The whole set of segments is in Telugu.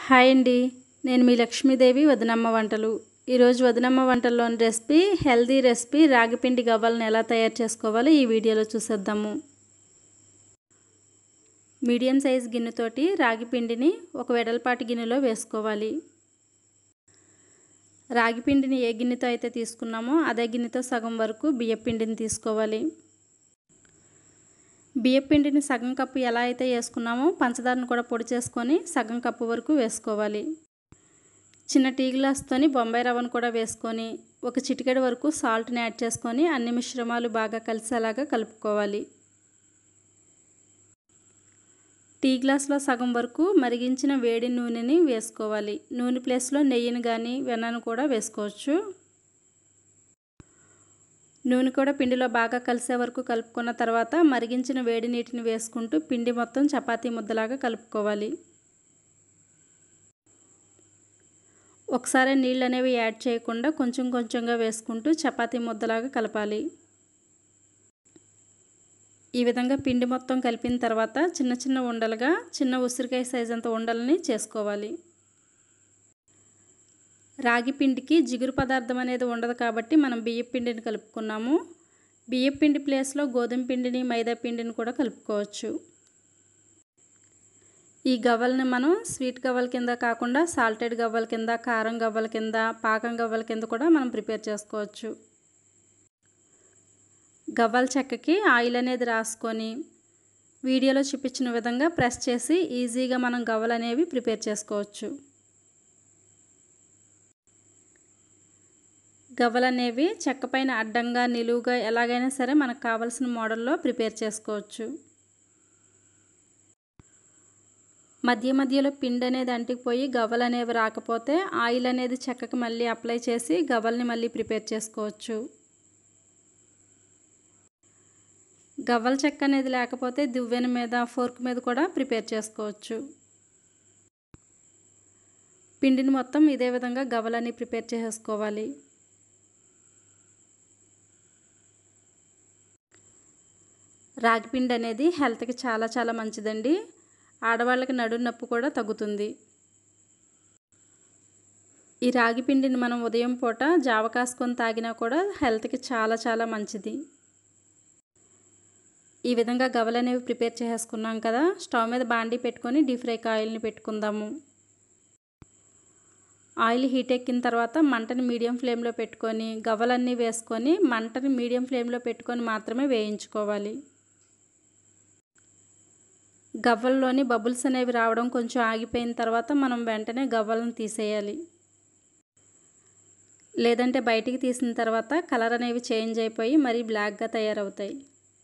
హాయ్ అండి నేను మీ లక్ష్మీదేవి వదినమ్మ వంటలు ఈరోజు వదినమ్మ వంటల్లోని రెసిపీ హెల్దీ రెసిపీ రాగిపిండి గవ్వలను ఎలా తయారు చేసుకోవాలో ఈ వీడియోలో చూసేద్దాము మీడియం సైజ్ గిన్నెతోటి రాగి పిండిని ఒక వెడల్పాటి గిన్నెలో వేసుకోవాలి రాగి పిండిని ఏ గిన్నెతో అయితే తీసుకున్నామో అదే గిన్నెతో సగం వరకు బియ్యపిండిని తీసుకోవాలి బియ్యపిండిని సగం కప్పు ఎలా అయితే వేసుకున్నామో పంచదారను కూడా పొడి చేసుకొని సగం కప్పు వరకు వేసుకోవాలి చిన్న టీ గ్లాస్తోని బొంబాయి రవ్వను కూడా వేసుకొని ఒక చిటికెడు వరకు సాల్ట్ని యాడ్ చేసుకొని అన్ని మిశ్రమాలు బాగా కలిసేలాగా కలుపుకోవాలి టీ గ్లాస్లో సగం వరకు మరిగించిన వేడి నూనెని వేసుకోవాలి నూనె ప్లేస్లో నెయ్యిని కానీ వెన్నను కూడా వేసుకోవచ్చు నూనె కూడా పిండిలో బాగా కలిసే వరకు కలుపుకున్న తర్వాత మరిగించిన వేడి నీటిని వేసుకుంటూ పిండి మొత్తం చపాతీ ముద్దలాగా కలుపుకోవాలి ఒకసారి నీళ్ళు అనేవి యాడ్ చేయకుండా కొంచెం కొంచెంగా వేసుకుంటూ చపాతీ ముద్దలాగా కలపాలి ఈ విధంగా పిండి మొత్తం కలిపిన తర్వాత చిన్న చిన్న ఉండలుగా చిన్న ఉసిరికాయ సైజ్ అంత ఉండలని చేసుకోవాలి రాగి పిండికి జిగురు పదార్థం అనేది ఉండదు కాబట్టి మనం బియ్య పిండిని కలుపుకున్నాము బియ్య పిండి ప్లేస్లో గోధుమ పిండిని మైదా పిండిని కూడా కలుపుకోవచ్చు ఈ గవ్వల్ని మనం స్వీట్ గవ్వల కింద కాకుండా సాల్టెడ్ గవ్వల కింద కారం గవ్వల కింద పాకం గవ్వల కింద కూడా మనం ప్రిపేర్ చేసుకోవచ్చు గవ్వల చెక్కకి ఆయిల్ అనేది రాసుకొని వీడియోలో చూపించిన విధంగా ప్రెస్ చేసి ఈజీగా మనం గవ్వలు అనేవి ప్రిపేర్ చేసుకోవచ్చు గవ్వలు అనేవి చెక్క పైన అడ్డంగా నిలువుగా ఎలాగైనా సరే మనకు కావలసిన మోడల్లో ప్రిపేర్ చేసుకోవచ్చు మధ్య మధ్యలో పిండి అనేది అంటికిపోయి గవ్వలు అనేవి రాకపోతే ఆయిల్ అనేది చెక్కకి మళ్ళీ అప్లై చేసి గవ్వల్ని మళ్ళీ ప్రిపేర్ చేసుకోవచ్చు గవ్వల చెక్క అనేది లేకపోతే దువ్వెన మీద ఫోర్క్ మీద కూడా ప్రిపేర్ చేసుకోవచ్చు పిండిని మొత్తం ఇదే విధంగా గవ్వలని ప్రిపేర్ చేసుకోవాలి రాగిపిండి అనేది హెల్త్కి చాలా చాలా మంచిదండి ఆడవాళ్ళకి నడు నొప్పి కూడా తగ్గుతుంది ఈ రాగి పిండిని మనం ఉదయం పూట జావ కాసుకొని తాగినా కూడా హెల్త్కి చాలా చాలా మంచిది ఈ విధంగా గవలు అనేవి ప్రిపేర్ చేసుకున్నాం కదా స్టవ్ మీద బాండీ పెట్టుకొని డీప్ ఫ్రైకి ఆయిల్ని పెట్టుకుందాము ఆయిల్ హీట్ ఎక్కిన తర్వాత మంటని మీడియం ఫ్లేమ్లో పెట్టుకొని గవ్వలన్నీ వేసుకొని మంటని మీడియం ఫ్లేమ్లో పెట్టుకొని మాత్రమే వేయించుకోవాలి గవ్వల్లోని బబుల్స్ అనేవి రావడం కొంచెం ఆగిపోయిన తర్వాత మనం వెంటనే గవ్వలను తీసేయాలి లేదంటే బయటికి తీసిన తర్వాత కలర్ అనేవి చేంజ్ అయిపోయి మరీ బ్లాక్గా తయారవుతాయి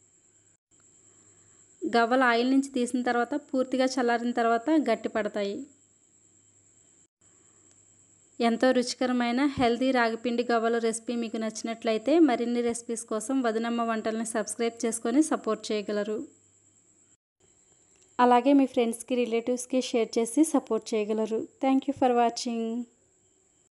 గవ్వలు ఆయిల్ నుంచి తీసిన తర్వాత పూర్తిగా చల్లారిన తర్వాత గట్టి పడతాయి ఎంతో రుచికరమైన హెల్తీ రాగిపిండి గవ్వల రెసిపీ మీకు నచ్చినట్లయితే మరిన్ని రెసిపీస్ కోసం వదినమ్మ వంటల్ని సబ్స్క్రైబ్ చేసుకొని సపోర్ట్ చేయగలరు అలాగే మీ ఫ్రెండ్స్కి రిలేటివ్స్కి షేర్ చేసి సపోర్ట్ చేయగలరు థ్యాంక్ యూ ఫర్ వాచింగ్